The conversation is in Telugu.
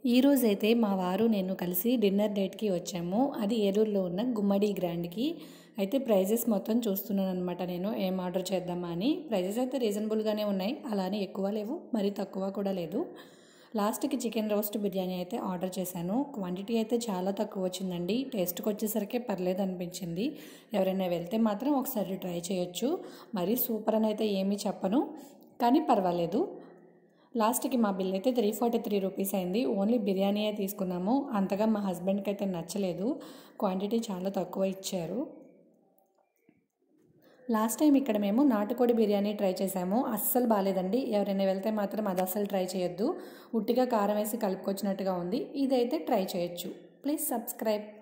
ఈరోజైతే మా వారు నేను కలిసి డిన్నర్ డేట్కి వచ్చాము అది ఏలూరులో ఉన్న గుమ్మడి గ్రాండ్కి అయితే ప్రైజెస్ మొత్తం చూస్తున్నాను అనమాట నేను ఏం ఆర్డర్ చేద్దామా అని ప్రైజెస్ అయితే రీజనబుల్గానే ఉన్నాయి అలానే ఎక్కువ లేవు మరీ తక్కువ కూడా లేదు లాస్ట్కి చికెన్ రోస్ట్ బిర్యానీ అయితే ఆర్డర్ చేశాను క్వాంటిటీ అయితే చాలా తక్కువ వచ్చిందండి టేస్ట్కి వచ్చేసరికి పర్లేదు అనిపించింది ఎవరైనా వెళ్తే మాత్రం ఒకసారి ట్రై చేయొచ్చు మరీ సూపర్ అని అయితే ఏమీ చెప్పను కానీ పర్వాలేదు లాస్ట్కి మా బిల్ అయితే త్రీ ఫార్టీ త్రీ రూపీస్ అయింది ఓన్లీ బిర్యానీయే తీసుకున్నాము అంతగా మా హస్బెండ్కి అయితే నచ్చలేదు క్వాంటిటీ చాలా తక్కువ ఇచ్చారు లాస్ట్ టైం ఇక్కడ మేము నాటుకోడి బిర్యానీ ట్రై చేసాము అస్సలు బాగాలేదండి ఎవరైనా వెళ్తే మాత్రం అది అస్సలు ట్రై చేయొద్దు ఉట్టిగా కారం వేసి కలుపుకొచ్చినట్టుగా ఉంది ఇదైతే ట్రై చేయొచ్చు ప్లీజ్ సబ్స్క్రైబ్